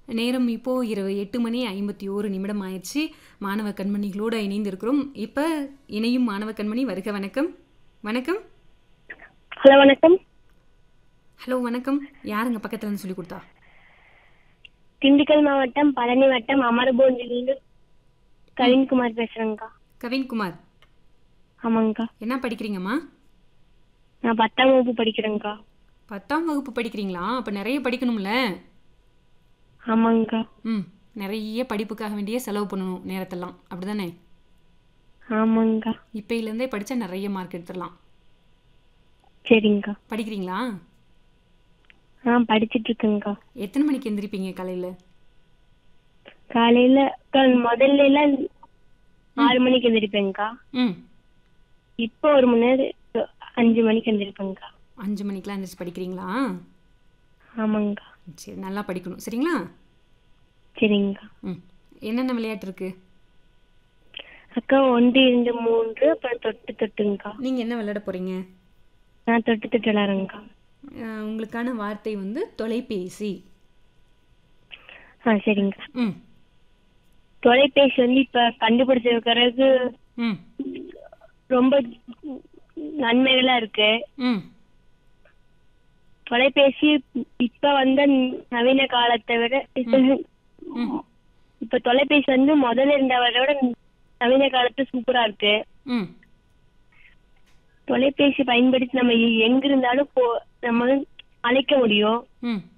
நேரம் இப்போ இரவு எட்டு மணி ஐம்பத்தி ஓரு நிமிடம் ஆயிடுச்சு மாணவ கண்மணிகளோடு இணைந்திருக்கிறோம் இப்போ இணையும் மாணவ கண்மணி வருக வணக்கம் வணக்கம் ஹலோ வணக்கம் ஹலோ வணக்கம் யாருங்க பக்கத்துல இருந்து சொல்லி கொடுத்தா திண்டுக்கல் மாவட்டம் பழனி வட்டம் அமரபோண்டிலிருந்து கவின்குமார் பேசுறேங்க்கா கவின்குமார் ஆமாங்கக்கா என்ன படிக்கிறீங்கம்மா நான் பத்தாம் வகுப்பு படிக்கிறேங்க்கா பத்தாம் வகுப்பு படிக்கிறீங்களா அப்போ நிறைய படிக்கணும்ல ஆமாங்கக்கா ம் நிறைய படிப்புக்காக வேண்டிய செலவு பண்ணணும் நேரத்தெல்லாம் அப்படிதானே ஆமாங்கக்கா இப்பையிலேருந்தே படித்தா நிறைய மார்க் எடுத்துடலாம் சரிங்கக்கா படிக்கிறீங்களா ஆ படிச்சிட்டு இருக்கேங்க்கா எத்தனை மணிக்கு எந்திரிப்பீங்க காலையில் காலையில அக்கா, முதல்ல எல்லாம் ஆறு மணிக்கு எந்திரிப்பேங்க்கா ம் இப்போ ஒரு மணி நேரம் அஞ்சு மணிக்கு எந்திரிப்பேங்க்கா அஞ்சு மணிக்கெலாம் எந்திரிச்சு படிக்கிறீங்களா ஆமாங்கக்கா சரி நல்லா படிக்கணும் சரிங்களா சரிங்கக்கா ம் என்னென்ன விளையாட்டு இருக்கு அக்கா ஒன்று இரண்டு மூன்று அப்புறம் தொட்டு தொட்டுங்கக்கா நீங்கள் என்ன விளையாட போகிறீங்க நான் தொட்டு தொட்டு விளாடுறேங்க்கா உங்களுக்கான வார்த்தை வந்து தொலைபேசி ஆ சரிங்கக்கா ம் தொலைபேசி வந்து இப்ப கண்டுபிடிச்ச பிறகு ம் ரொம்ப நன்மைகளா இருக்கு ம் தொலைபேசி இப்ப வந்த நவீன காலத்தை விட இப்ப இப்ப தொலைபேசி வந்து முதல்ல இருந்தவரை விட நவீன காலத்து சூப்பரா இருக்கு ம் தொலைபேசி பயன்படுத்தி நம்ம எங்க இருந்தாலும் போ நம்ம அழைக்க முடியும் ம்